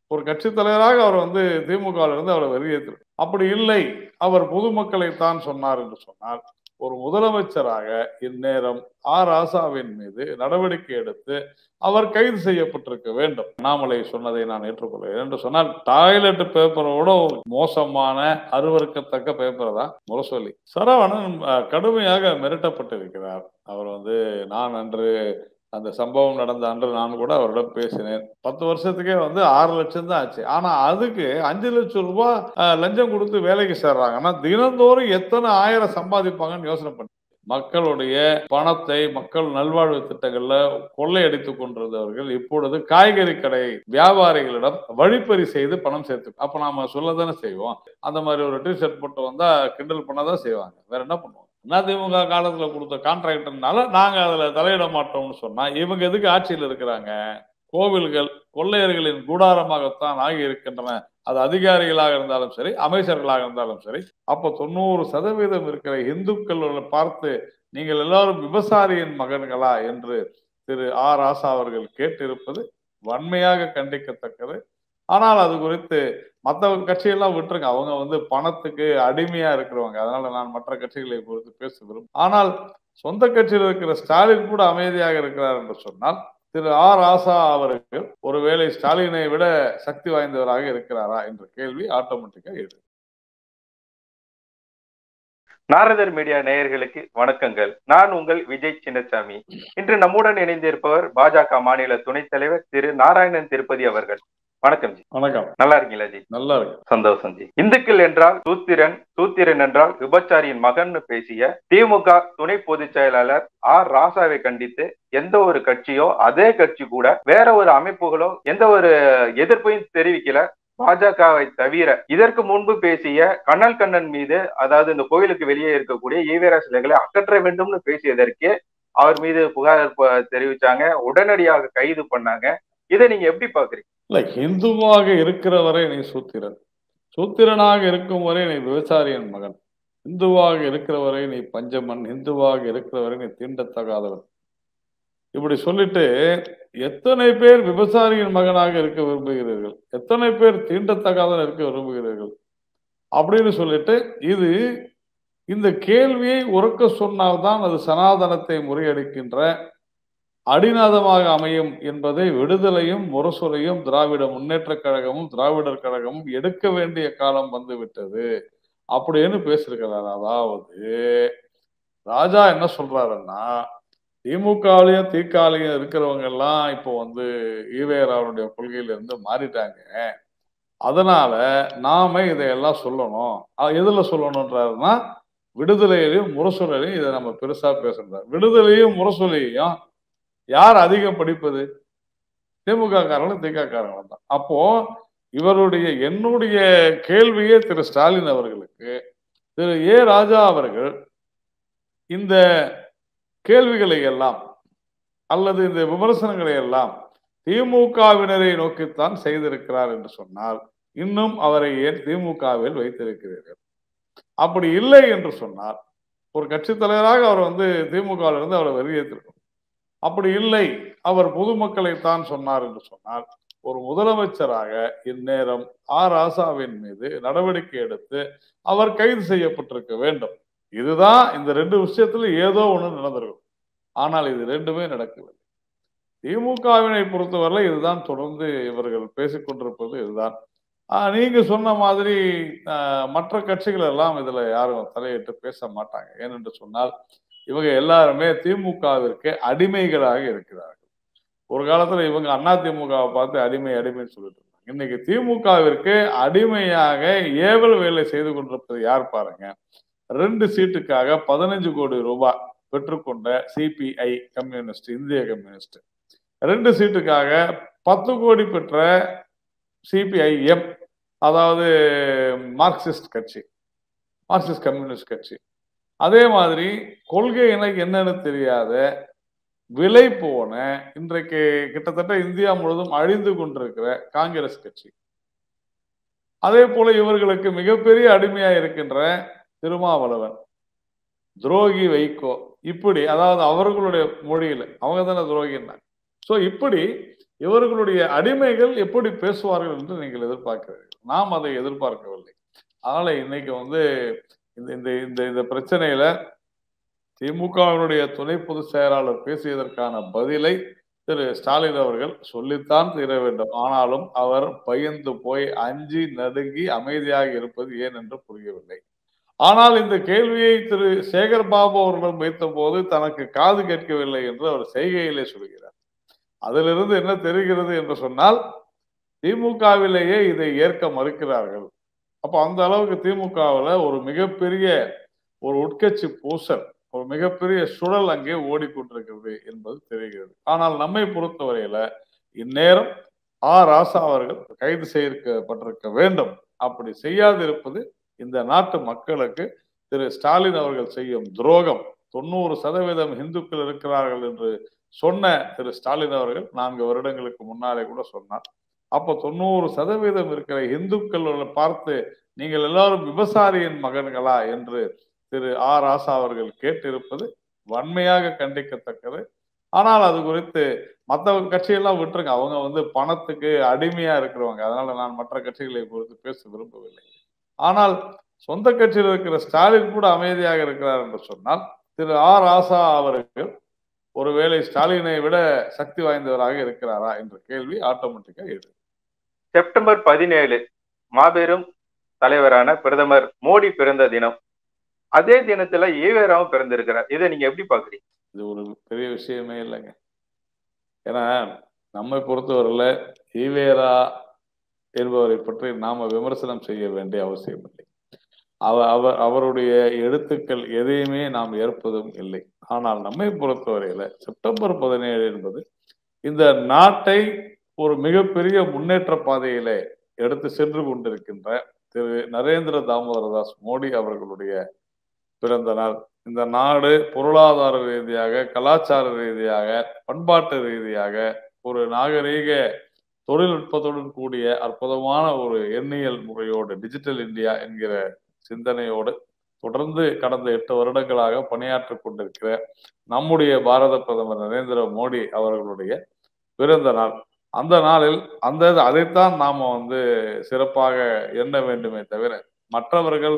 ஒரு கட்சி தலைவராக அவர் வந்து திமுக இருந்து அவரை வெளியேற்று அப்படி இல்லை அவர் பொதுமக்களை தான் சொன்னார் என்று சொன்னார் ஒரு முதலமைச்சராக இந்நேரம் ஆ ராசாவின் மீது நடவடிக்கை எடுத்து அவர் கைது செய்யப்பட்டிருக்க வேண்டும் அண்ணாமலை சொன்னதை நான் ஏற்றுக்கொள்கிறேன் என்று சொன்னால் டாய்லெட் பேப்பரோட ஒரு மோசமான அருவறுக்கத்தக்க பேப்பர் தான் முரசொலி சரவணன் அஹ், கடுமையாக மிரட்டப்பட்டிருக்கிறார் அவர் வந்து நான் அன்று அந்த சம்பவம் நடந்த அன்று நான் கூட அவரிடம் பேசினேன் பத்து வருஷத்துக்கே வந்து ஆறு லட்சம் தான் ஆச்சு ஆனா அதுக்கு அஞ்சு லட்சம் ரூபாய் அஹ், லஞ்சம் கொடுத்து வேலைக்கு சேர்றாங்க ஆனா தினந்தோறும் எத்தனை ஆயிரம் சம்பாதிப்பாங்கன்னு யோசனை பண்ணி மக்களுடைய பணத்தை மக்கள் நல்வாழ்வு திட்டங்கள்ல கொள்ளையடித்து கொண்டிருந்தவர்கள் இப்பொழுது காய்கறி கடை வியாபாரிகளிடம் வழிப்பறி செய்து பணம் சேர்த்து அப்ப நாம சொல்லதானே செய்வோம் அந்த மாதிரி ஒரு டிஷர்ட் போட்டு வந்தா கிண்டல் பண்ணாதான் செய்வாங்க வேற என்ன பண்ணுவோம் அதிமுக காலத்துல கொடுத்த கான்ட்ராக்டர்னால நாங்க அதுல தலையிட மாட்டோம்னு சொன்னா இவங்க எதுக்கு ஆட்சியில் இருக்கிறாங்க கோவில்கள் கொள்ளையர்களின் கூடாரமாகத்தான் ஆகி இருக்கின்றன அது அதிகாரிகளாக இருந்தாலும் சரி அமைச்சர்களாக இருந்தாலும் சரி அப்ப தொண்ணூறு சதவீதம் இருக்கிற இந்துக்கள் பார்த்து நீங்கள் எல்லாரும் விபசாரியின் மகன்களா என்று திரு ஆ ராசா அவர்கள் கேட்டிருப்பது வன்மையாக கண்டிக்கத்தக்கது ஆனால் அது குறித்து மற்ற கட்சியெல்லாம் விட்டுருங்க அவங்க வந்து பணத்துக்கு அடிமையா இருக்கிறவங்க அதனால நான் மற்ற கட்சிகளை குறித்து பேச விரும்பும் ஆனால் சொந்த கட்சியில் இருக்கிற ஸ்டாலின் கூட அமைதியாக இருக்கிறார் என்று சொன்னால் திரு ஆ ராசா அவர்கள் ஒருவேளை ஸ்டாலினை விட சக்தி வாய்ந்தவராக இருக்கிறாரா என்ற கேள்வி ஆட்டோமேட்டிக்கா எழுது நாரதர் மீடியா நேயர்களுக்கு வணக்கங்கள் நான் உங்கள் விஜய் சின்னசாமி இன்று நம்முடன் இணைந்திருப்பவர் பாஜக மாநில துணைத் தலைவர் திரு நாராயணன் திருப்பதி அவர்கள் வணக்கம் ஜி வணக்கம் நல்லா இருக்கீங்களா ஜி நல்லா இருக்கு சந்தோஷம் ஜி இந்துக்கள் என்றால் சூத்திரன் சூத்திரன் என்றால் விபச்சாரியின் மகன் பேசிய திமுக துணை பொதுச் செயலாளர் ஆர் ராசாவை கண்டித்து எந்த ஒரு கட்சியோ அதே கட்சி கூட வேற ஒரு அமைப்புகளோ எந்த ஒரு எதிர்ப்பையும் தெரிவிக்கல பாஜகவை தவிர இதற்கு முன்பு பேசிய கண்ணல் கண்ணன் மீது அதாவது இந்த கோயிலுக்கு வெளியே இருக்கக்கூடிய ஈவேரா சிலைகளை அகற்ற வேண்டும்னு பேசியதற்கே அவர் மீது புகார் ப- தெரிவிச்சாங்க உடனடியாக கைது பண்ணாங்க இதை நீங்க எப்படி பாக்குறீங்க இல்ல இந்துவாக இருக்கிற வரை நீ சூத்திரன் சூத்திரனாக இருக்கும் வரை நீ விவசாரியின் மகன் இந்துவாக இருக்கிற வரை நீ பஞ்சமன் இந்துவாக இருக்கிற வரை நீ தீண்டத்தகாதவன் இப்படி சொல்லிட்டு எத்தனை பேர் விவசாரியின் மகனாக இருக்க விரும்புகிறீர்கள் எத்தனை பேர் தீண்டத்தகாதவன் இருக்க விரும்புகிறீர்கள் அப்படின்னு சொல்லிட்டு இது இந்த கேள்வியை உறக்க சொன்னால்தான் அது சனாதனத்தை முறியடிக்கின்ற அடிநாதமாக அமையும் என்பதை விடுதலையும் முரசொலியும் திராவிட முன்னேற்றக் கழகமும் திராவிடர் கழகமும் எடுக்க வேண்டிய காலம் வந்து விட்டது அப்படின்னு பேசியிருக்கிறார் அதாவது ராஜா என்ன சொல்றாருன்னா திமுகவிலையும் திகாலையும் இருக்கிறவங்க எல்லாம் இப்போ வந்து ஈவேராவுடைய கொள்கையில இருந்து மாறிட்டாங்க அதனால நாம இதையெல்லாம் சொல்லணும் அஹ் எதுல சொல்லணும்ன்றாருன்னா விடுதலையிலையும் முரசொலியிலையும் இதை நம்ம பெருசா பேசுறாரு விடுதலையும் முரசொலியையும் யார் அதிகம் படிப்பது திமுக காரங்களும் திக காரங்களும் தான் அப்போ இவருடைய என்னுடைய கேள்வியே திரு ஸ்டாலின் அவர்களுக்கு திரு ஏ ராஜா அவர்கள் இந்த கேள்விகளை எல்லாம் அல்லது இந்த விமர்சனங்களை எல்லாம் திமுகவினரை நோக்கித்தான் செய்திருக்கிறார் என்று சொன்னால் இன்னும் அவரை ஏன் திமுகவில் வைத்திருக்கிறீர்கள் அப்படி இல்லை என்று சொன்னால் ஒரு கட்சி தலைவராக அவர் வந்து திமுகவில் இருந்து அவரை வெளியேற்றிருக்கணும் அப்படி இல்லை அவர் பொதுமக்களை தான் சொன்னார் என்று சொன்னால் ஒரு முதலமைச்சராக இந்நேரம் ஆ ராசாவின் மீது நடவடிக்கை எடுத்து அவர் கைது செய்யப்பட்டிருக்க வேண்டும் இதுதான் இந்த ரெண்டு விஷயத்துல ஏதோ ஒண்ணு நடந்திருக்கும் ஆனால் இது ரெண்டுமே நடக்கவில்லை திமுகவினை பொறுத்தவரை இதுதான் தொடர்ந்து இவர்கள் பேசிக்கொண்டிருப்பது இதுதான் ஆஹ் நீங்க சொன்ன மாதிரி ஆஹ் மற்ற கட்சிகள் எல்லாம் இதுல யாரும் தலையிட்டு பேச மாட்டாங்க ஏனென்று சொன்னால் இவங்க எல்லாருமே திமுகவிற்கு அடிமைகளாக இருக்கிறார்கள் ஒரு காலத்துல இவங்க அண்ணா திமுகவை பார்த்து அடிமை அடிமைன்னு சொல்லிட்டு இருந்தாங்க இன்னைக்கு திமுகவிற்கு அடிமையாக ஏவல் வேலை செய்து கொண்டிருப்பது யார் பாருங்க ரெண்டு சீட்டுக்காக பதினஞ்சு கோடி ரூபாய் பெற்றுக்கொண்ட சிபிஐ கம்யூனிஸ்ட் இந்திய கம்யூனிஸ்ட் ரெண்டு சீட்டுக்காக பத்து கோடி பெற்ற சிபிஐஎம் அதாவது மார்க்சிஸ்ட் கட்சி மார்க்சிஸ்ட் கம்யூனிஸ்ட் கட்சி அதே மாதிரி கொள்கை எனக்கு என்னன்னு தெரியாத விலை போன இன்றைக்கு கிட்டத்தட்ட இந்தியா முழுவதும் அழிந்து கொண்டிருக்கிற காங்கிரஸ் கட்சி அதே போல இவர்களுக்கு மிகப்பெரிய அடிமையா இருக்கின்ற திருமாவளவன் துரோகி வைகோ இப்படி அதாவது அவர்களுடைய மொழியில அவங்க தானே துரோகின்னாங்க ஸோ இப்படி இவர்களுடைய அடிமைகள் எப்படி பேசுவார்கள் என்று நீங்கள் எதிர்பார்க்கிறீர்கள் நாம் அதை எதிர்பார்க்கவில்லை அதனால இன்னைக்கு வந்து இந்த இந்த இந்த இந்த பிரச்சனையில திமுகவினுடைய துணை பொதுச் செயலாளர் பேசியதற்கான பதிலை திரு ஸ்டாலின் அவர்கள் சொல்லித்தான் தீர வேண்டும் ஆனாலும் அவர் பயந்து போய் அஞ்சி நடுங்கி அமைதியாக இருப்பது ஏன் என்று புரியவில்லை ஆனால் இந்த கேள்வியை திரு சேகர் பாபு அவர்கள் வைத்த போது தனக்கு காது கேட்கவில்லை என்று அவர் செய்கையிலே சொல்கிறார் அதிலிருந்து என்ன தெரிகிறது என்று சொன்னால் திமுகவிலேயே இதை ஏற்க மறுக்கிறார்கள் அப்ப அந்த அளவுக்கு திமுகவில் ஒரு மிகப்பெரிய ஒரு உட்கட்சி பூசல் ஒரு மிகப்பெரிய சுழல் அங்கே ஓடிக்கொண்டிருக்கிறது என்பது தெரிகிறது ஆனால் நம்மை பொறுத்தவரையில இந்நேரம் ஆ ராசா அவர்கள் கைது செய்யப்பட்டிருக்க வேண்டும் அப்படி செய்யாதிருப்பது இந்த நாட்டு மக்களுக்கு திரு ஸ்டாலின் அவர்கள் செய்யும் துரோகம் தொண்ணூறு சதவீதம் இந்துக்கள் இருக்கிறார்கள் என்று சொன்ன திரு ஸ்டாலின் அவர்கள் நான்கு வருடங்களுக்கு முன்னாலே கூட சொன்னார் அப்ப தொண்ணூறு சதவீதம் இருக்கிற இந்துக்கள் பார்த்து நீங்கள் எல்லாரும் விவசாயியின் மகன்களா என்று திரு ஆ ராசா அவர்கள் கேட்டிருப்பது வன்மையாக கண்டிக்கத்தக்கது ஆனால் அது குறித்து மற்ற கட்சியெல்லாம் விட்டுருங்க அவங்க வந்து பணத்துக்கு அடிமையா இருக்கிறவங்க அதனால நான் மற்ற கட்சிகளை குறித்து பேச விரும்பவில்லை ஆனால் சொந்த கட்சியில் இருக்கிற ஸ்டாலின் கூட அமைதியாக இருக்கிறார் என்று சொன்னால் திரு ஆ ராசா அவர்கள் ஒருவேளை ஸ்டாலினை விட சக்தி வாய்ந்தவராக இருக்கிறாரா என்ற கேள்வி ஆட்டோமேட்டிக்கா எழுது செப்டம்பர் பதினேழு மாபெரும் தலைவரான பிரதமர் மோடி பிறந்த தினம் அதே தினத்துல ஈவேராவும் பிறந்திருக்கிறார் இதை நீங்க எப்படி பாக்குறீங்க இது ஒரு பெரிய விஷயமே இல்லைங்க ஏன்னா நம்மை பொறுத்தவரையில ஈவேரா என்பவரை பற்றி நாம விமர்சனம் செய்ய வேண்டிய அவசியம் இல்லை அவ அவர் அவருடைய எழுத்துக்கள் எதையுமே நாம் ஏற்பதும் இல்லை ஆனால் நம்மை பொறுத்தவரையில செப்டம்பர் பதினேழு என்பது இந்த நாட்டை ஒரு மிகப்பெரிய முன்னேற்ற பாதையிலே எடுத்து சென்று கொண்டிருக்கின்ற திரு நரேந்திர தாமோதரதாஸ் மோடி அவர்களுடைய பிறந்த நாள் இந்த நாடு பொருளாதார ரீதியாக கலாச்சார ரீதியாக பண்பாட்டு ரீதியாக ஒரு நாகரீக தொழில்நுட்பத்துடன் கூடிய அற்புதமான ஒரு எண்ணியல் முறையோடு டிஜிட்டல் இந்தியா என்கிற சிந்தனையோடு தொடர்ந்து கடந்த எட்டு வருடங்களாக பணியாற்றிக் கொண்டிருக்கிற நம்முடைய பாரத பிரதமர் நரேந்திர மோடி அவர்களுடைய பிறந்த நாள் அந்த நாளில் அந்த அதைத்தான் நாம வந்து சிறப்பாக எண்ண வேண்டுமே தவிர மற்றவர்கள்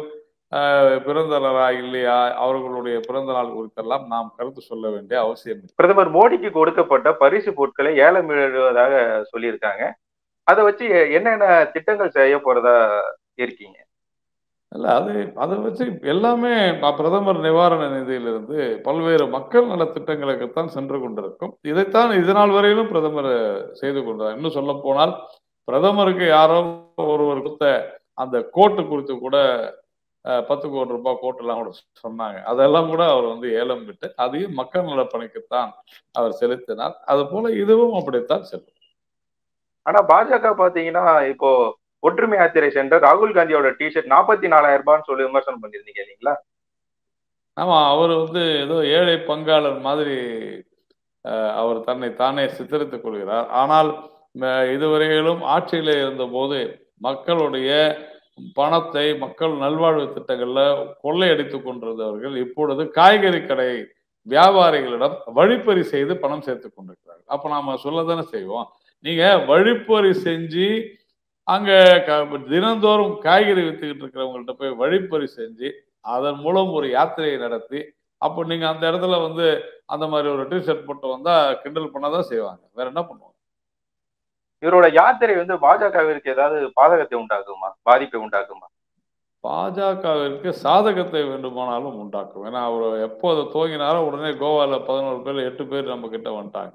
பிறந்தனரா இல்லையா அவர்களுடைய பிறந்த நாள் குறித்தெல்லாம் நாம் கருத்து சொல்ல வேண்டிய அவசியம் பிரதமர் மோடிக்கு கொடுக்கப்பட்ட பரிசு பொருட்களை ஏலம் எழுதுவதாக சொல்லியிருக்காங்க அதை வச்சு என்னென்ன திட்டங்கள் செய்ய போறதா இருக்கீங்க இல்ல அது அதை வச்சு எல்லாமே பிரதமர் நிவாரண நிதியிலிருந்து பல்வேறு மக்கள் நல திட்டங்களுக்குத்தான் சென்று கொண்டிருக்கும் இதைத்தான் இதனால் வரையிலும் பிரதமர் செய்து கொண்டார் இன்னும் சொல்ல போனால் பிரதமருக்கு யாரோ ஒருவர் கொடுத்த அந்த கோட்டு குறித்து கூட பத்து கோடி ரூபாய் கோட்டெல்லாம் கூட சொன்னாங்க அதெல்லாம் கூட அவர் வந்து ஏலம் விட்டு அதையும் மக்கள் நல பணிக்குத்தான் அவர் செலுத்தினார் அது போல இதுவும் அப்படித்தான் செல்லும் ஆனா பாஜக பாத்தீங்கன்னா இப்போ ஒற்றுமை யாத்திரை சென்ற ராகுல் காந்தியோட டிஷர்ட் நாற்பத்தி நாலாயிரம் ரூபான்னு சொல்லி விமர்சனம் பண்ணிருந்தீங்க இல்லைங்களா ஆமா அவர் வந்து ஏதோ ஏழை பங்காளர் மாதிரி அவர் தன்னை தானே சித்தரித்துக் கொள்கிறார் ஆனால் இதுவரையிலும் ஆட்சியில இருந்த போது மக்களுடைய பணத்தை மக்கள் நல்வாழ்வு திட்டங்கள்ல கொள்ளையடித்துக் கொண்டிருந்தவர்கள் இப்பொழுது காய்கறி கடை வியாபாரிகளிடம் வழிப்பறி செய்து பணம் சேர்த்து கொண்டிருக்கிறார்கள் அப்ப நாம சொல்லதானே செய்வோம் நீங்க வழிப்பறி செஞ்சு அங்க தினந்தோறும் காய்கறி வித்துக்கிட்டு இருக்கிறவங்கள்ட்ட போய் வழிப்பறி செஞ்சு அதன் மூலம் ஒரு யாத்திரையை நடத்தி அப்போ நீங்க அந்த இடத்துல வந்து அந்த மாதிரி ஒரு டிஷர்ட் போட்டு வந்தா கிண்டல் பண்ணாதான் செய்வாங்க வேற என்ன பண்ணுவாங்க இவரோட யாத்திரை வந்து பாஜகவிற்கு ஏதாவது பாதகத்தை உண்டாக்குமா பாதிப்பை உண்டாக்குமா பாஜகவிற்கு சாதகத்தை வேண்டுமானாலும் உண்டாக்கும் ஏன்னா அவர் எப்போ அதை துவங்கினாரோ உடனே கோவால பதினோரு பேர் எட்டு பேர் நம்ம கிட்ட வந்துட்டாங்க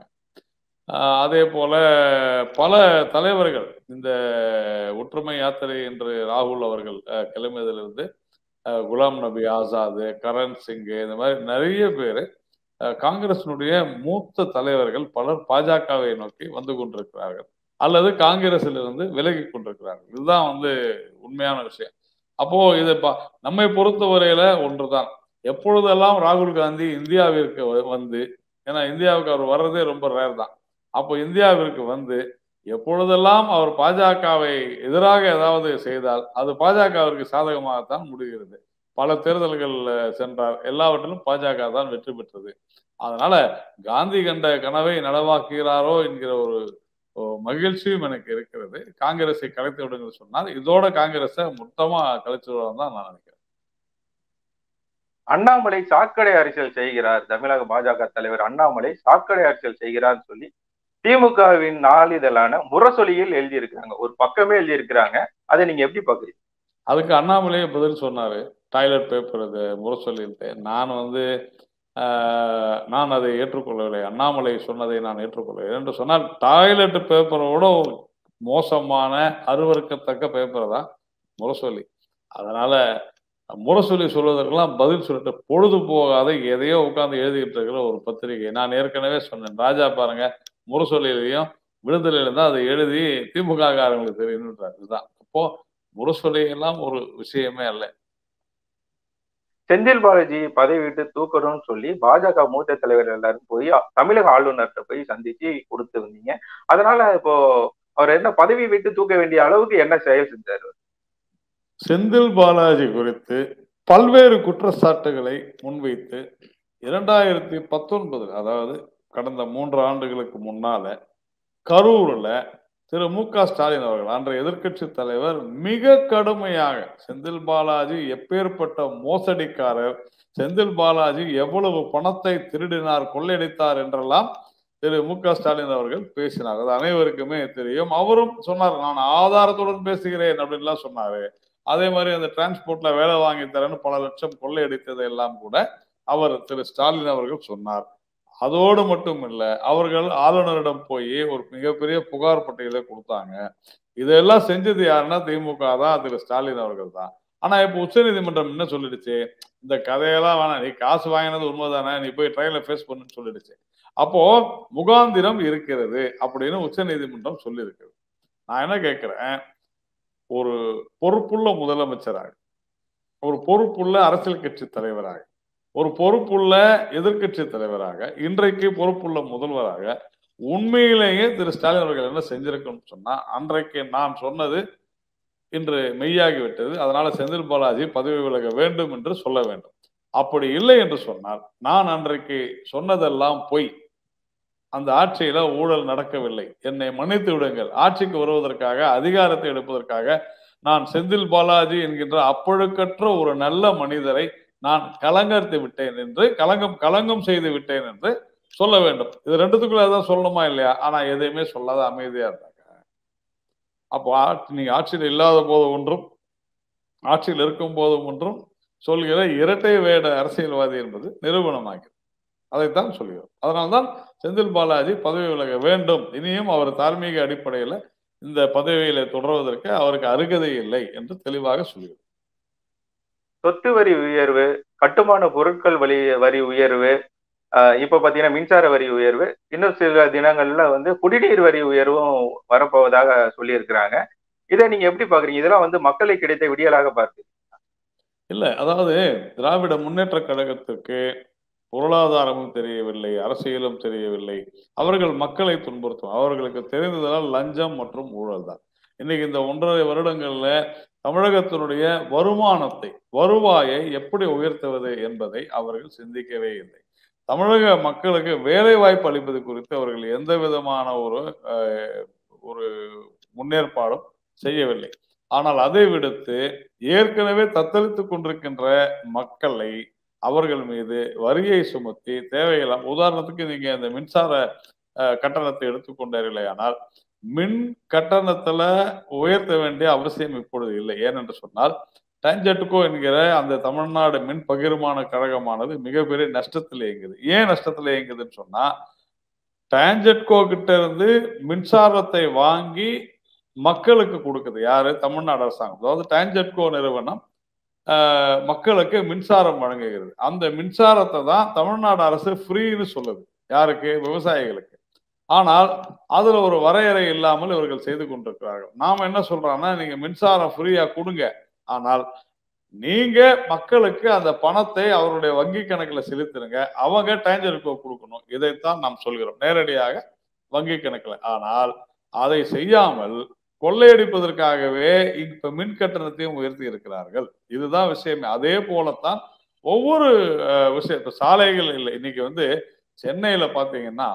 அதே போல பல தலைவர்கள் இந்த ஒற்றுமை யாத்திரை என்று ராகுல் அவர்கள் கிளம்பியதிலிருந்து குலாம் நபி ஆசாது கரண் சிங் இந்த மாதிரி நிறைய பேர் காங்கிரசினுடைய மூத்த தலைவர்கள் பலர் பாஜகவை நோக்கி வந்து கொண்டிருக்கிறார்கள் அல்லது காங்கிரஸில் இருந்து விலகி கொண்டிருக்கிறார்கள் இதுதான் வந்து உண்மையான விஷயம் அப்போ இது நம்மை பொறுத்தவரையில ஒன்றுதான் எப்பொழுதெல்லாம் ராகுல் காந்தி இந்தியாவிற்கு வந்து ஏன்னா இந்தியாவுக்கு அவர் வர்றதே ரொம்ப ரேர் தான் அப்போ இந்தியாவிற்கு வந்து எப்பொழுதெல்லாம் அவர் பாஜகவை எதிராக ஏதாவது செய்தால் அது பாஜகவிற்கு சாதகமாகத்தான் முடிகிறது பல தேர்தல்கள் சென்றார் எல்லாவற்றிலும் பாஜக தான் வெற்றி பெற்றது அதனால காந்தி கண்ட கனவை நனவாக்குகிறாரோ என்கிற ஒரு மகிழ்ச்சியும் எனக்கு இருக்கிறது காங்கிரஸை கலைத்து விடுங்கள் சொன்னால் இதோட காங்கிரஸை மொத்தமா கலைச்சு விடுவாங்க தான் நான் நினைக்கிறேன் அண்ணாமலை சாக்கடை அரசியல் செய்கிறார் தமிழக பாஜக தலைவர் அண்ணாமலை சாக்கடை அரசியல் செய்கிறார்னு சொல்லி திமுகவின் நாளிதழான முரசொலியில் எழுதியிருக்கிறாங்க ஒரு பக்கமே எழுதியிருக்கிறாங்க அதை நீங்க எப்படி பாக்குறீங்க அதுக்கு அண்ணாமலையே பதில் சொன்னாரு டாய்லெட் பேப்பர் இது முரசொலிட்டு நான் வந்து நான் அதை ஏற்றுக்கொள்ளவில்லை அண்ணாமலை சொன்னதை நான் ஏற்றுக்கொள்ளவில்லை என்று சொன்னால் டாய்லெட் பேப்பரோட ஒரு மோசமான அருவறுக்கத்தக்க பேப்பர் தான் முரசொலி அதனால முரசொலி சொல்வதற்கெல்லாம் பதில் சொல்லிட்டு பொழுது போகாத எதையோ உட்காந்து எழுதிக்கிட்டு இருக்கிற ஒரு பத்திரிகை நான் ஏற்கனவே சொன்னேன் ராஜா பாருங்க முரசொலியிலையும் விடுதலையில தான் அதை எழுதி திமுக காரங்களுக்கு தெரியுன்றார் இதுதான் அப்போ முரசொலி எல்லாம் ஒரு விஷயமே அல்ல செந்தில் பாலாஜி பதவி விட்டு தூக்கணும்னு சொல்லி பாஜக மூத்த தலைவர் எல்லாரும் போய் தமிழக ஆளுநர்கிட்ட போய் சந்திச்சு கொடுத்து வந்தீங்க அதனால இப்போ அவர் என்ன பதவி விட்டு தூக்க வேண்டிய அளவுக்கு என்ன செயல் செஞ்சாரு செந்தில் பாலாஜி குறித்து பல்வேறு குற்றச்சாட்டுகளை முன்வைத்து இரண்டாயிரத்தி பத்தொன்பது அதாவது கடந்த மூன்று ஆண்டுகளுக்கு முன்னால கரூர்ல திரு மு க ஸ்டாலின் அவர்கள் அன்றைய எதிர்கட்சி தலைவர் மிக கடுமையாக செந்தில் பாலாஜி எப்பேற்பட்ட மோசடிக்காரர் செந்தில் பாலாஜி எவ்வளவு பணத்தை திருடினார் கொள்ளையடித்தார் என்றெல்லாம் திரு மு க ஸ்டாலின் அவர்கள் பேசினார் அது அனைவருக்குமே தெரியும் அவரும் சொன்னார் நான் ஆதாரத்துடன் பேசுகிறேன் அப்படின்லாம் சொன்னாரு அதே மாதிரி அந்த டிரான்ஸ்போர்ட்ல வேலை வாங்கி தரேன்னு பல லட்சம் கொள்ளையடித்ததை எல்லாம் கூட அவர் திரு ஸ்டாலின் அவர்கள் சொன்னார் அதோடு மட்டும் இல்லை அவர்கள் ஆளுநரிடம் போய் ஒரு மிகப்பெரிய புகார் பட்டியலை கொடுத்தாங்க இதெல்லாம் செஞ்சது யாருன்னா திமுக தான் திரு ஸ்டாலின் அவர்கள் தான் ஆனா இப்ப உச்ச நீதிமன்றம் என்ன சொல்லிடுச்சு இந்த கதையெல்லாம் வேணாம் நீ காசு வாங்கினது உண்மைதானே நீ போய் ட்ரையல ஃபேஸ் பண்ணுன்னு சொல்லிடுச்சு அப்போ முகாந்திரம் இருக்கிறது அப்படின்னு உச்ச நீதிமன்றம் சொல்லியிருக்கிறது நான் என்ன கேட்கிறேன் ஒரு பொறுப்புள்ள முதலமைச்சராக ஒரு பொறுப்புள்ள அரசியல் கட்சி தலைவராக ஒரு பொறுப்புள்ள எதிர்கட்சி தலைவராக இன்றைக்கு பொறுப்புள்ள முதல்வராக உண்மையிலேயே திரு ஸ்டாலின் அவர்கள் என்ன செஞ்சிருக்கணும்னு சொன்னா அன்றைக்கு நான் சொன்னது இன்று மெய்யாகிவிட்டது அதனால செந்தில் பாலாஜி பதவி விலக வேண்டும் என்று சொல்ல வேண்டும் அப்படி இல்லை என்று சொன்னால் நான் அன்றைக்கு சொன்னதெல்லாம் பொய் அந்த ஆட்சியில ஊழல் நடக்கவில்லை என்னை மன்னித்து விடுங்கள் ஆட்சிக்கு வருவதற்காக அதிகாரத்தை எடுப்பதற்காக நான் செந்தில் பாலாஜி என்கின்ற அப்பழுக்கற்ற ஒரு நல்ல மனிதரை நான் கலங்கரித்து விட்டேன் என்று கலங்கம் கலங்கம் செய்து விட்டேன் என்று சொல்ல வேண்டும் இது ரெண்டுத்துக்குள்ள ஏதாவது சொல்லணுமா இல்லையா ஆனா எதையுமே சொல்லாத அமைதியா இருந்தாங்க அப்போ நீங்க ஆட்சியில் இல்லாத போது ஒன்றும் ஆட்சியில் இருக்கும் போதும் ஒன்றும் சொல்கிற இரட்டை வேட அரசியல்வாதி என்பது நிரூபணமாகிறது அதைத்தான் சொல்கிறோம் அதனால்தான் செந்தில் பாலாஜி பதவி விலக வேண்டும் இனியும் அவர் தார்மீக அடிப்படையில் இந்த பதவியில தொடர்வதற்கு அவருக்கு அருகதை இல்லை என்று தெளிவாக சொல்கிறோம் சொத்து வரி உயர்வு கட்டுமான பொருட்கள் வரி வரி உயர்வு இப்ப பாத்தீங்கன்னா மின்சார வரி உயர்வு இன்னும் சில தினங்கள்ல வந்து குடிநீர் வரி உயர்வும் வரப்போவதாக சொல்லியிருக்கிறாங்க இதை நீங்க எப்படி பாக்குறீங்க இதெல்லாம் வந்து மக்களை கிடைத்த விடியலாக பார்த்து இல்ல அதாவது திராவிட முன்னேற்ற கழகத்துக்கு பொருளாதாரமும் தெரியவில்லை அரசியலும் தெரியவில்லை அவர்கள் மக்களை துன்புறுத்தும் அவர்களுக்கு தெரிந்ததால் லஞ்சம் மற்றும் ஊழல் தான் இன்னைக்கு இந்த ஒன்றரை வருடங்கள்ல தமிழகத்தினுடைய வருமானத்தை வருவாயை எப்படி உயர்த்துவது என்பதை அவர்கள் சிந்திக்கவே இல்லை தமிழக மக்களுக்கு வேலை வாய்ப்பு அளிப்பது குறித்து அவர்கள் எந்த விதமான ஒரு ஒரு முன்னேற்பாடும் செய்யவில்லை ஆனால் அதை விடுத்து ஏற்கனவே தத்தளித்துக் கொண்டிருக்கின்ற மக்களை அவர்கள் மீது வரியை சுமத்தி தேவையில்லாம் உதாரணத்துக்கு நீங்க இந்த மின்சார கட்டணத்தை எடுத்துக்கொண்டார்களே ஆனால் மின் கட்டணத்துல உயர்த்த வேண்டிய அவசியம் இப்பொழுது இல்லை ஏனென்று சொன்னால் டான்ஜெட்டுகோ என்கிற அந்த தமிழ்நாடு மின் பகிர்மான கழகமானது மிகப்பெரிய நஷ்டத்தில் இயங்குது ஏன் நஷ்டத்தில் இயங்குதுன்னு சொன்னா டான்ஜெட்கோ கிட்ட இருந்து மின்சாரத்தை வாங்கி மக்களுக்கு கொடுக்குது யாரு தமிழ்நாடு அரசாங்கம் அதாவது டான்ஜெட்கோ நிறுவனம் மக்களுக்கு மின்சாரம் வழங்குகிறது அந்த மின்சாரத்தை தான் தமிழ்நாடு அரசு ஃப்ரீன்னு சொல்லுது யாருக்கு விவசாயிகளுக்கு ஆனால் அதுல ஒரு வரையறை இல்லாமல் இவர்கள் செய்து கொண்டிருக்கிறார்கள் நாம என்ன சொல்றோம்னா நீங்க மின்சாரம் ஃப்ரீயா கொடுங்க ஆனால் நீங்க மக்களுக்கு அந்த பணத்தை அவருடைய வங்கி கணக்குல செலுத்துருங்க அவங்க டேஞ்சருக்கு கொடுக்கணும் இதைத்தான் நாம் சொல்கிறோம் நேரடியாக வங்கி கணக்குல ஆனால் அதை செய்யாமல் கொள்ளையடிப்பதற்காகவே இப்ப மின் கட்டணத்தையும் உயர்த்தி இருக்கிறார்கள் இதுதான் விஷயமே அதே போலத்தான் ஒவ்வொரு விஷயம் இப்ப சாலைகள் இல்லை இன்னைக்கு வந்து சென்னையில பாத்தீங்கன்னா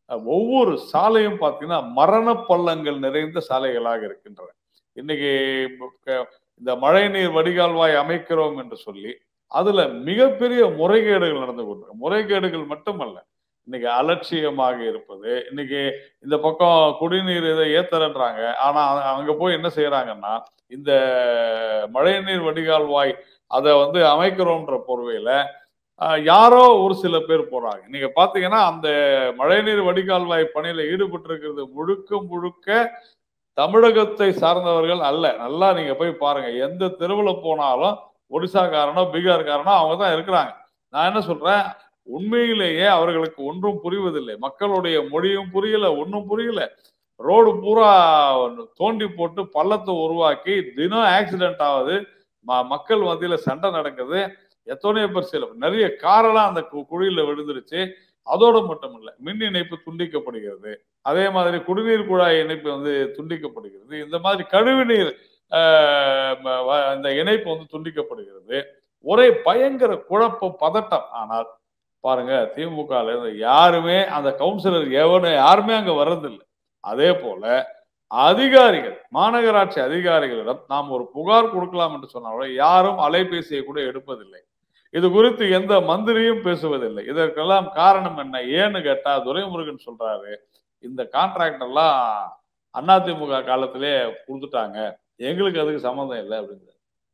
அஹ், ஒவ்வொரு சாலையும் பார்த்தீங்கன்னா மரண பள்ளங்கள் நிறைந்த சாலைகளாக இருக்கின்றன இன்னைக்கு க- இந்த மழைநீர் வடிகால்வாய் அமைக்கிறோம் என்று சொல்லி அதுல மிகப்பெரிய முறைகேடுகள் நடந்து கொண்டு முறைகேடுகள் மட்டுமல்ல இன்னைக்கு அலட்சியமாக இருப்பது இன்னைக்கு இந்த பக்கம் குடிநீர் இதை ஏத்தறன்றாங்க ஆனா அ- அங்க போய் என்ன செய்யறாங்கன்னா இந்த மழைநீர் வடிகால்வாய் அதை வந்து அமைக்கிறோம்ன்ற போர்வையில ஆஹ், யாரோ ஒரு சில பேர் போறாங்க நீங்க பாத்தீங்கன்னா அந்த மழைநீர் வடிகால்வாய் பணியில ஈடுபட்டு இருக்கிறது முழுக்க முழுக்க தமிழகத்தை சார்ந்தவர்கள் அல்ல நல்லா நீங்க போய் பாருங்க எந்த தெருவுல போனாலும் ஒடிசாக்காரனோ பீகார்காரனோ அவங்க தான் இருக்கிறாங்க நான் என்ன சொல்றேன் உண்மையிலேயே அவர்களுக்கு ஒன்றும் புரிவதில்லை மக்களுடைய மொழியும் புரியல ஒன்றும் புரியல ரோடு பூரா தோண்டி போட்டு பள்ளத்தை உருவாக்கி தினம் ஆக்சிடென்ட் ஆகுது ம- மக்கள் மத்தியில சண்டை நடக்குது எத்தனையோ பேர் சில நிறைய காரெல்லாம் அந்த கு- குழியில விழுந்துருச்சு அதோடு மட்டும் இல்ல மின் இணைப்பு துண்டிக்கப்படுகிறது அதே மாதிரி குடிநீர் குழாய் இணைப்பு வந்து துண்டிக்கப்படுகிறது இந்த மாதிரி கழிவுநீர் ஆஹ், ம- வ- இந்த இணைப்பு வந்து துண்டிக்கப்படுகிறது ஒரே பயங்கர குழப்பம் பதட்டம் ஆனால் பாருங்க திமுக ல இருந்து யாருமே அந்த கவுன்சிலர் எவனும் யாருமே அங்க வர்றதில்லை அதே போல அதிகாரிகள் மாநகராட்சி அதிகாரிகளிடம் நாம் ஒரு புகார் கொடுக்கலாம் என்று சொன்னாலும் யாரும் அலைபேசியை கூட எடுப்பதில்லை இது குறித்து எந்த மந்திரியும் பேசுவதில்லை இதற்கெல்லாம் காரணம் என்ன ஏன்னு கேட்டா துரைமுருகன் சொல்றாரு இந்த கான்ட்ராக்ட் எல்லாம் அதிமுக காலத்திலே கொடுத்துட்டாங்க எங்களுக்கு அதுக்கு சம்மந்தம் இல்லை அப்படிங்கிறாரு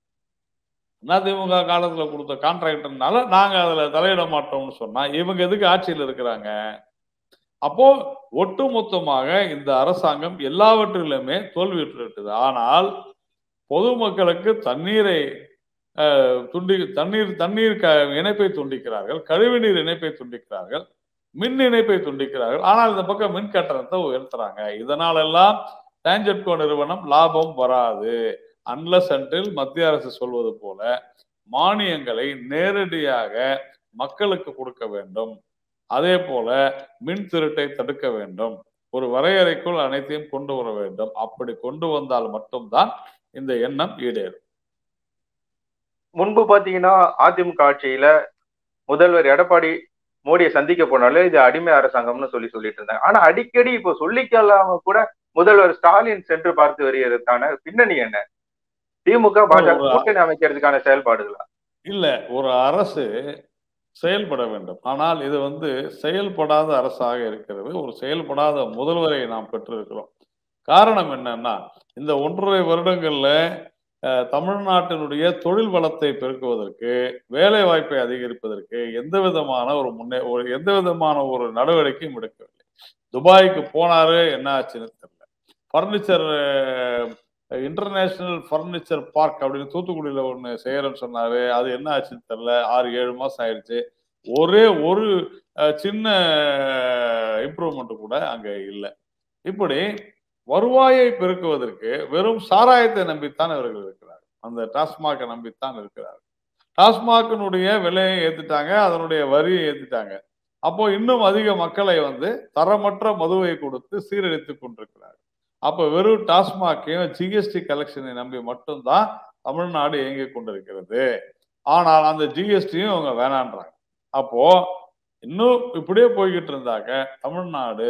அதிமுக காலத்துல கொடுத்த கான்ட்ராக்டர்னால நாங்க அதுல தலையிட மாட்டோம்னு சொன்னா இவங்க எதுக்கு ஆட்சியில் இருக்கிறாங்க அப்போ ஒட்டுமொத்தமாக இந்த அரசாங்கம் எல்லாவற்றிலுமே தோல்வியுற்று ஆனால் பொதுமக்களுக்கு தண்ணீரை அஹ், துண்டி தண்ணீர் தண்ணீர் க இணைப்பை துண்டிக்கிறார்கள் கழிவுநீர் இணைப்பை துண்டிக்கிறார்கள் மின் இணைப்பை துண்டிக்கிறார்கள் ஆனால் இந்த பக்கம் மின் கட்டணத்தை உயர்த்துறாங்க இதனாலெல்லாம் டான்ஜெட்கோ நிறுவனம் லாபம் வராது அன்லஸ் அன்றில் மத்திய அரசு சொல்வது போல மானியங்களை நேரடியாக மக்களுக்கு கொடுக்க வேண்டும் அதே போல மின் திருட்டை தடுக்க வேண்டும் ஒரு வரையறைக்குள் அனைத்தையும் கொண்டு வர வேண்டும் அப்படி கொண்டு வந்தால் மட்டும்தான் இந்த எண்ணம் ஈடேறும் முன்பு பாத்தீங்கன்னா அதிமுக ஆட்சியில முதல்வர் எடப்பாடி மோடியை சந்திக்க போனாலே இது அடிமை அரசாங்கம்னு சொல்லி சொல்லிட்டு இருந்தாங்க ஆனா அடிக்கடி இப்போ சொல்லிக்கலாம கூட முதல்வர் ஸ்டாலின் சென்று பார்த்து வருகிறதுக்கான பின்னணி என்ன திமுக பாஜக ஒரு- கூட்டணி அமைக்கிறதுக்கான செயல்பாடுகளா இல்ல ஒரு அரசு செயல்பட வேண்டும் ஆனால் இது வந்து செயல்படாத அரசாக இருக்கிறது ஒரு செயல்படாத முதல்வரை நாம் பெற்றிருக்கிறோம் காரணம் என்னன்னா இந்த ஒன்றரை வருடங்கள்ல அஹ், தமிழ்நாட்டினுடைய தொழில் வளத்தை பெருக்குவதற்கு வேலை வாய்ப்பை அதிகரிப்பதற்கு எந்த விதமான ஒரு முன்னே ஒரு எந்த விதமான ஒரு நடவடிக்கையும் எடுக்கவில்லை துபாய்க்கு போனாரு என்ன ஆச்சுன்னு தெரியல பர்னிச்சர் இன்டர்நேஷனல் ஃபர்னிச்சர் பார்க் அப்படின்னு தூத்துக்குடியில ஒன்று செய்யறேன்னு சொன்னாரு அது என்ன ஆச்சுன்னு தெரியல ஆறு ஏழு மாசம் ஆயிடுச்சு ஒரே ஒரு அஹ், சின்ன இம்ப்ரூவ்மெண்ட் கூட அங்க இல்லை இப்படி வருவாயை பெருக்குவதற்கு வெறும் சாராயத்தை நம்பித்தான் இவர்கள் இருக்கிறார்கள் அந்த டாஸ்மாகை நம்பித்தான் இருக்கிறார்கள் டாஸ்மாகினுடைய விலையை ஏத்திட்டாங்க அதனுடைய வரியை ஏத்திட்டாங்க அப்போ இன்னும் அதிக மக்களை வந்து தரமற்ற மதுவை கொடுத்து சீரழித்துக் கொண்டிருக்கிறார்கள் அப்ப வெறும் டாஸ்மாகையும் ஜிஎஸ்டி கலெக்ஷனை நம்பி மட்டும்தான் தமிழ்நாடு இயங்கிக் கொண்டிருக்கிறது ஆனால் அந்த ஜிஎஸ்டியும் அவங்க வேணான்றாங்க அப்போ இன்னும் இப்படியே போய்கிட்டு இருந்தாக்க தமிழ்நாடு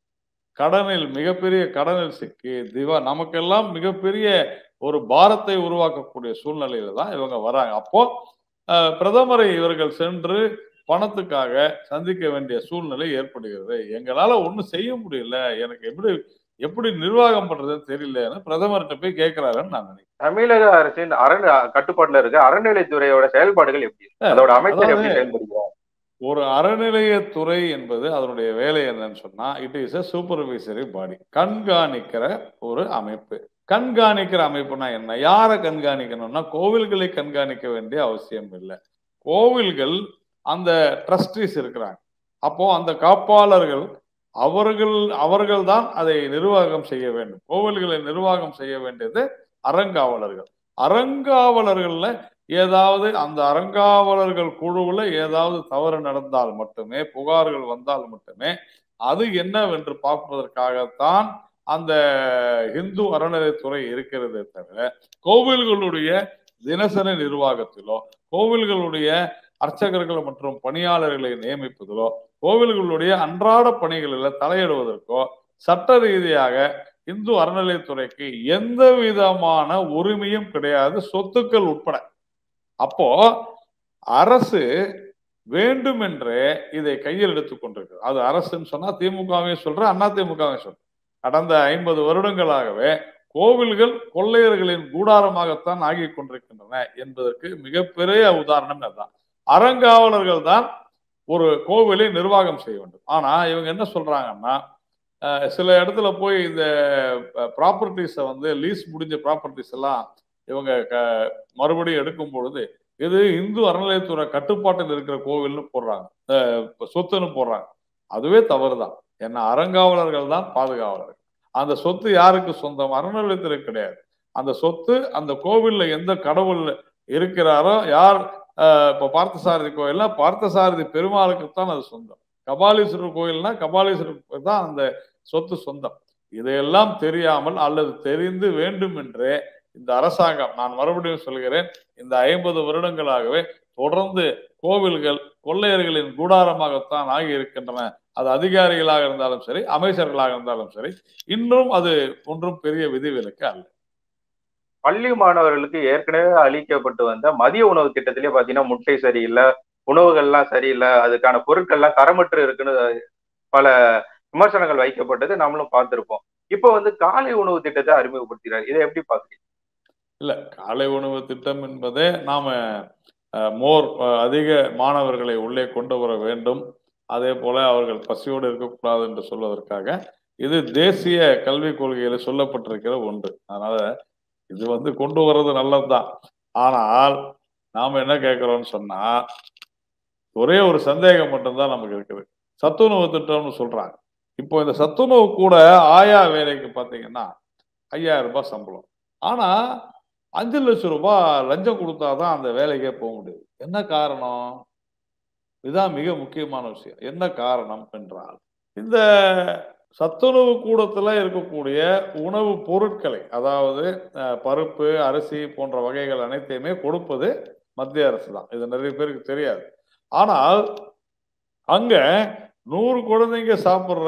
கடனில் மிகப்பெரிய கடனில் சிக்கி திவா நமக்கெல்லாம் மிகப்பெரிய ஒரு பாரத்தை உருவாக்கக்கூடிய சூழ்நிலையில தான் இவங்க வராங்க அப்போ அஹ், பிரதமரை இவர்கள் சென்று பணத்துக்காக சந்திக்க வேண்டிய சூழ்நிலை ஏற்படுகிறது எங்களால ஒண்ணும் செய்ய முடியல எனக்கு எப்படி எப்படி நிர்வாகம் பண்றதுன்னு தெரியலன்னு பிரதமர்கிட்ட போய் கேட்கிறாருன்னு நான் நினைக்கிறேன் தமிழக அரசின் அரண் கட்டுப்பாட்டுல இருக்க அறநிலைத்துறையோட செயல்பாடுகள் எப்படி இருக்கு? அதோட அமைச்சர் எப்படி அதாவது- செயல்படுகிறார் ஒரு அறநிலையத்துறை என்பது அதனுடைய வேலை என்னன்னு சொன்னா it is a supervisory body கண்காணிக்கிற ஒரு அமைப்பு கண்காணிக்கிற அமைப்புனா என்ன யாரை கண்காணிக்கணும்னா கோவில்களை கண்காணிக்க வேண்டிய அவசியம் இல்லை கோவில்கள் அந்த ட்ரஸ்டீஸ் இருக்கிறாங்க அப்போ அந்த காப்பாளர்கள் அவர்கள் அவர்கள் தான் அதை நிர்வாகம் செய்ய வேண்டும் கோவில்களை நிர்வாகம் செய்ய வேண்டியது அறங்காவலர்கள் அறங்காவலர்கள்ல ஏதாவது அந்த அறங்காவலர்கள் குழுவுல ஏதாவது தவறு நடந்தால் மட்டுமே புகார்கள் வந்தால் மட்டுமே அது என்னவென்று பார்ப்பதற்காகத்தான் அந்த இந்து அறநிலையத்துறை இருக்கிறதே தவிர கோவில்களுடைய தினசரி நிர்வாகத்திலோ கோவில்களுடைய அர்ச்சகர்கள் மற்றும் பணியாளர்களை நியமிப்பதிலோ கோவில்களுடைய அன்றாட பணிகளில் தலையிடுவதற்கோ சட்ட ரீதியாக இந்து அறநிலையத்துறைக்கு எந்த விதமான உரிமையும் கிடையாது சொத்துக்கள் உட்பட அப்போ அரசு வேண்டுமென்றே இதை கையில் எடுத்துக் கொண்டிருக்கு அது அரசுன்னு சொன்னா திமுகவையும் சொல்ற அண்ணா திமுகவையும் சொல்ற கடந்த ஐம்பது வருடங்களாகவே கோவில்கள் கொள்ளையர்களின் கூடாரமாகத்தான் ஆகி கொண்டிருக்கின்றன என்பதற்கு மிகப்பெரிய உதாரணம் அதுதான் அறங்காவலர்கள் தான் ஒரு கோவிலை நிர்வாகம் செய்ய வேண்டும் ஆனா இவங்க என்ன சொல்றாங்கன்னா சில இடத்துல போய் இந்த ப்ராப்பர்ட்டிஸை வந்து லீஸ் முடிஞ்ச ப்ராப்பர்ட்டிஸ் எல்லாம் இவங்க மறுபடியும் எடுக்கும் பொழுது இது இந்து அறநிலையத்துறை கட்டுப்பாட்டில் இருக்கிற கோவில்னு போடுறாங்க சொத்துன்னு போடுறாங்க அதுவே தவறுதான் ஏன்னா அறங்காவலர்கள் தான் பாதுகாவலர்கள் அந்த சொத்து யாருக்கு சொந்தம் அறநிலையத்துறை கிடையாது அந்த சொத்து அந்த கோவில்ல எந்த கடவுள் இருக்கிறாரோ யார் இப்போ பார்த்தசாரதி கோயில்னா பார்த்தசாரதி பெருமாளுக்கு தான் அது சொந்தம் கபாலீஸ்வரர் கோயில்னா கபாலீஸ்வரருக்கு தான் அந்த சொத்து சொந்தம் இதையெல்லாம் தெரியாமல் அல்லது தெரிந்து வேண்டும் என்றே இந்த அரசாங்கம் நான் மறுபடியும் சொல்கிறேன் இந்த ஐம்பது வருடங்களாகவே தொடர்ந்து கோவில்கள் கொள்ளையர்களின் கூடாரமாகத்தான் ஆகி இருக்கின்றன அது அதிகாரிகளாக இருந்தாலும் சரி அமைச்சர்களாக இருந்தாலும் சரி இன்னும் அது ஒன்றும் பெரிய விதிவிலக்கு அல்ல பள்ளி மாணவர்களுக்கு ஏற்கனவே அளிக்கப்பட்டு வந்த மதிய உணவு திட்டத்திலேயே பாத்தீங்கன்னா முட்டை சரியில்லை உணவுகள்லாம் சரியில்லை அதுக்கான பொருட்கள்லாம் தரமற்று இருக்குன்னு பல விமர்சனங்கள் வைக்கப்பட்டது நம்மளும் பார்த்திருப்போம் இப்போ வந்து காலை உணவு திட்டத்தை அறிமுகப்படுத்துகிறார் இதை எப்படி பாக்குறீங்க இல்ல காலை உணவு திட்டம் என்பதே நாம மோர் அதிக மாணவர்களை உள்ளே கொண்டு வர வேண்டும் அதே போல அவர்கள் பசியோடு இருக்கக்கூடாது என்று சொல்வதற்காக இது தேசிய கல்விக் கொள்கையில சொல்லப்பட்டிருக்கிற ஒன்று அதனால இது வந்து கொண்டு வர்றது நல்லதுதான் ஆனால் நாம என்ன கேட்கிறோம்னு சொன்னா ஒரே ஒரு சந்தேகம் மட்டும்தான் நமக்கு இருக்குது சத்துணவு திட்டம்னு சொல்றாங்க இப்போ இந்த சத்துணவு கூட ஆயா வேலைக்கு பார்த்தீங்கன்னா ஐயாயிரம் ரூபாய் சம்பளம் ஆனா அஞ்சு லட்சம் ரூபாய் லஞ்சம் கொடுத்தாதான் அந்த வேலைக்கே போக முடியுது என்ன காரணம் இதுதான் மிக முக்கியமான விஷயம் என்ன காரணம் என்றால் இந்த சத்துணவு கூடத்துல இருக்கக்கூடிய உணவு பொருட்களை அதாவது பருப்பு அரிசி போன்ற வகைகள் அனைத்தையுமே கொடுப்பது மத்திய அரசு தான் இது நிறைய பேருக்கு தெரியாது ஆனால் அங்க நூறு குழந்தைங்க சாப்பிட்ற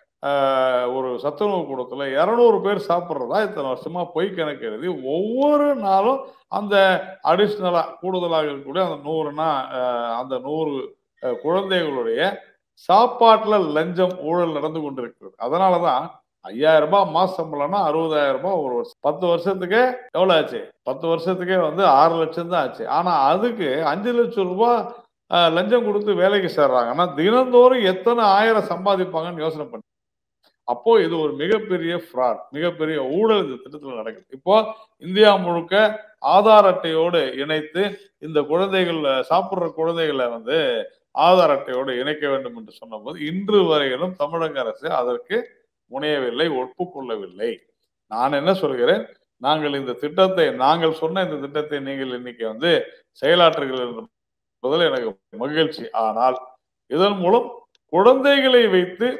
ஒரு சத்துணவு கூடத்துல இரநூறு பேர் சாப்பிட்றதா இத்தனை வருஷமா பொய் கணக்கு எழுதி ஒவ்வொரு நாளும் அந்த அடிஷ்னலா கூடுதலாக இருக்கக்கூடிய அந்த நூறுனா அந்த நூறு குழந்தைகளுடைய சாப்பாட்டுல லஞ்சம் ஊழல் நடந்து கொண்டிருக்கிறது அதனாலதான் ஐயாயிரம் ரூபாய் மாச சம்பளம்னா அறுபதாயிரம் ரூபாய் ஒரு வருஷம் பத்து வருஷத்துக்கே எவ்வளவு ஆச்சு பத்து வருஷத்துக்கே வந்து ஆறு லட்சம் தான் ஆச்சு ஆனா அதுக்கு அஞ்சு லட்சம் ரூபாய் லஞ்சம் கொடுத்து வேலைக்கு சேர்றாங்கன்னா தினந்தோறும் எத்தனை ஆயிரம் சம்பாதிப்பாங்கன்னு யோசனை பண்ணி அப்போ இது ஒரு மிகப்பெரிய ஃப்ராட் மிகப்பெரிய ஊழல் இந்த திட்டத்தில் நடக்குது இப்போ இந்தியா முழுக்க ஆதார் அட்டையோடு இணைத்து இந்த குழந்தைகள் சாப்பிட்ற குழந்தைகளை வந்து ஆதார் அட்டையோடு இணைக்க வேண்டும் என்று சொன்னபோது இன்று வரையிலும் தமிழக அரசு அதற்கு முனையவில்லை ஒப்புக்கொள்ளவில்லை நான் என்ன சொல்கிறேன் நாங்கள் இந்த திட்டத்தை நாங்கள் சொன்ன இந்த திட்டத்தை நீங்கள் இன்னைக்கு வந்து செயலாற்றுகிறீர்கள் என்பதில் எனக்கு மகிழ்ச்சி ஆனால் இதன் மூலம் குழந்தைகளை வைத்து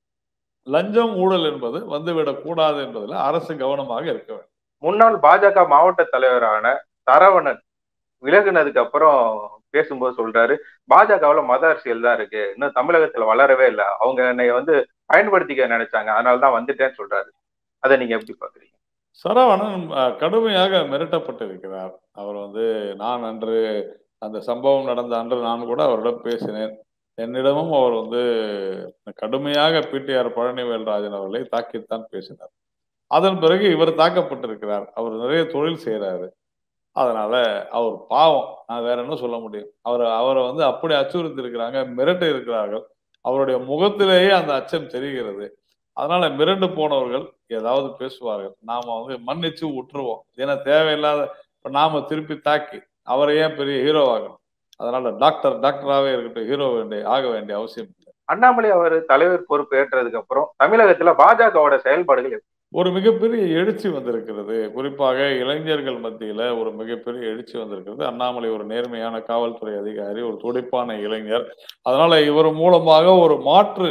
லஞ்சம் ஊழல் என்பது வந்துவிடக் கூடாது என்பதில் அரசு கவனமாக இருக்க வேண்டும் முன்னாள் பாஜக மாவட்ட தலைவரான சரவணன் விலகுனதுக்கு அப்புறம் பேசும்போது சொல்றாரு பாஜகவுல மத அரசியல் தான் இருக்கு இன்னும் தமிழகத்துல வளரவே இல்லை அவங்க என்னை வந்து பயன்படுத்திக்க நினைச்சாங்க அதனாலதான் வந்துட்டேன்னு சொல்றாரு அதை நீங்க எப்படி பாக்குறீங்க சரவணன் கடுமையாக மிரட்டப்பட்டிருக்கிறார் அவர் வந்து நான் அன்று அந்த சம்பவம் நடந்த அன்று நான் கூட அவரிடம் பேசினேன் என்னிடமும் அவர் வந்து கடுமையாக பிடிஆர் பழனிவேல்ராஜன் அவர்களை தாக்கித்தான் பேசினார் அதன் பிறகு இவர் தாக்கப்பட்டிருக்கிறார் அவர் நிறைய தொழில் செய்யறாரு அதனால அவர் பாவம் நான் வேற என்ன சொல்ல முடியும் அவர் அவரை வந்து அப்படி அச்சுறுத்தி இருக்கிறாங்க மிரட்டு இருக்கிறார்கள் அவருடைய முகத்திலேயே அந்த அச்சம் தெரிகிறது அதனால மிரண்டு போனவர்கள் ஏதாவது பேசுவார்கள் நாம வந்து மன்னிச்சு விட்டுருவோம் ஏன்னா தேவையில்லாத இப்ப நாம திருப்பி தாக்கி அவரை ஏன் பெரிய ஹீரோவாகணும் அதனால டாக்டர் டாக்டராகவே இருக்கட்டும் ஹீரோ வேண்டிய ஆக வேண்டிய அவசியம் இல்லை அண்ணாமலை அவர் தலைவர் பொறுப்பு ஏற்றதுக்கு அப்புறம் தமிழகத்துல பாஜகவோட செயல்பாடுகள் ஒரு மிகப்பெரிய எழுச்சி வந்திருக்கிறது குறிப்பாக இளைஞர்கள் மத்தியில ஒரு மிகப்பெரிய எழுச்சி வந்திருக்கிறது அண்ணாமலை ஒரு நேர்மையான காவல்துறை அதிகாரி ஒரு துடிப்பான இளைஞர் அதனால இவர் மூலமாக ஒரு மாற்று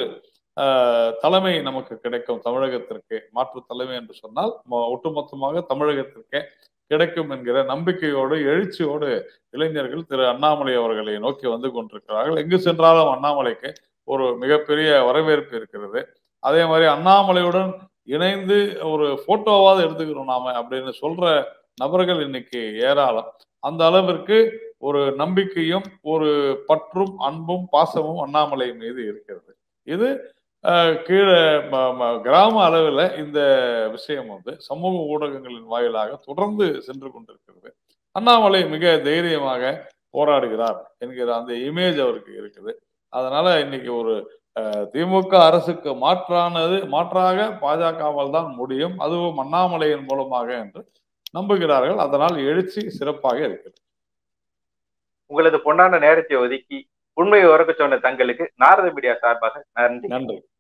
தலைமை நமக்கு கிடைக்கும் தமிழகத்திற்கு மாற்று தலைமை என்று சொன்னால் ஒட்டுமொத்தமாக தமிழகத்திற்கே கிடைக்கும் என்கிற நம்பிக்கையோடு எழுச்சியோடு இளைஞர்கள் திரு அண்ணாமலை அவர்களை நோக்கி வந்து கொண்டிருக்கிறார்கள் எங்கு சென்றாலும் அண்ணாமலைக்கு ஒரு மிகப்பெரிய வரவேற்பு இருக்கிறது அதே மாதிரி அண்ணாமலையுடன் இணைந்து ஒரு போட்டோவாவது எடுத்துக்கிறோம் நாம அப்படின்னு சொல்ற நபர்கள் இன்னைக்கு ஏராளம் அந்த அளவிற்கு ஒரு நம்பிக்கையும் ஒரு பற்றும் அன்பும் பாசமும் அண்ணாமலை மீது இருக்கிறது இது அஹ், கீழே ம- ம- கிராம அளவில் இந்த விஷயம் வந்து சமூக ஊடகங்களின் வாயிலாக தொடர்ந்து சென்று கொண்டிருக்கிறது அண்ணாமலை மிக தைரியமாக போராடுகிறார் என்கிற அந்த இமேஜ் அவருக்கு இருக்குது அதனால இன்னைக்கு ஒரு அஹ், திமுக அரசுக்கு மாற்றானது மாற்றாக பாஜகவால் தான் முடியும் அதுவும் அண்ணாமலையின் மூலமாக என்று நம்புகிறார்கள் அதனால் எழுச்சி சிறப்பாக இருக்கிறது உங்களது பொன்னான நேரத்தை ஒதுக்கி உண்மையை உறக்க சொன்ன தங்களுக்கு நாரத மீடியா சார்பாக நன்றி நன்றி